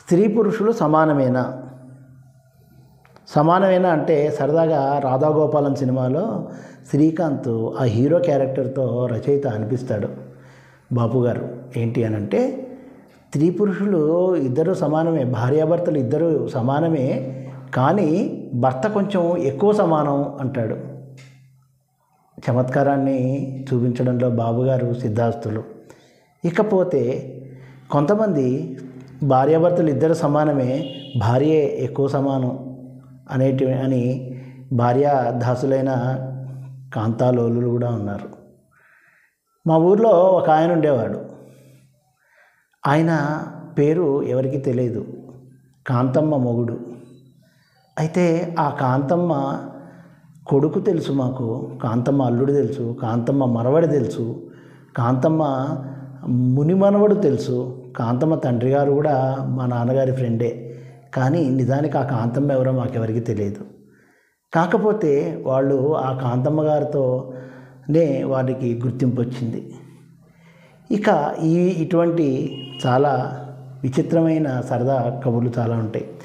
స్త్రీ పురుషులు సమానమేనా సమానమేనా అంటే సరదాగా రాధాగోపాలన్ సినిమాలో శ్రీకాంత్ ఆ హీరో క్యారెక్టర్తో రచయిత అనిపిస్తాడు బాపు గారు ఏంటి అని అంటే స్త్రీ పురుషులు ఇద్దరు సమానమే భార్యాభర్తలు ఇద్దరు సమానమే కానీ భర్త కొంచెం ఎక్కువ సమానం అంటాడు చమత్కారాన్ని చూపించడంలో బాబుగారు సిద్ధాస్తులు ఇకపోతే కొంతమంది భార్యాభర్తలు ఇద్దరు సమానమే భార్యే ఎక్కువ సమానం అనేటి అని భార్యా దాసులైన కాంతాలోలులు కూడా ఉన్నారు మా ఊర్లో ఒక ఆయన ఉండేవాడు ఆయన పేరు ఎవరికి తెలియదు కాంతమ్మ మొగుడు అయితే ఆ కాంతమ్మ కొడుకు తెలుసు మాకు కాంతమ్మ అల్లుడు తెలుసు కాంతమ్మ మనవడు తెలుసు కాంతమ్మ ముని మనవడు తెలుసు కాంతమ్మ తండ్రి గారు కూడా మా నాన్నగారి ఫ్రెండే కానీ నిజానికి ఆ కాంతమ్మ ఎవరో మాకెవరికి తెలియదు కాకపోతే వాళ్ళు ఆ కాంతమ్మ గారితోనే వారికి గుర్తింపు వచ్చింది ఇక ఈ ఇటువంటి చాలా విచిత్రమైన సరదా కబుర్లు చాలా ఉంటాయి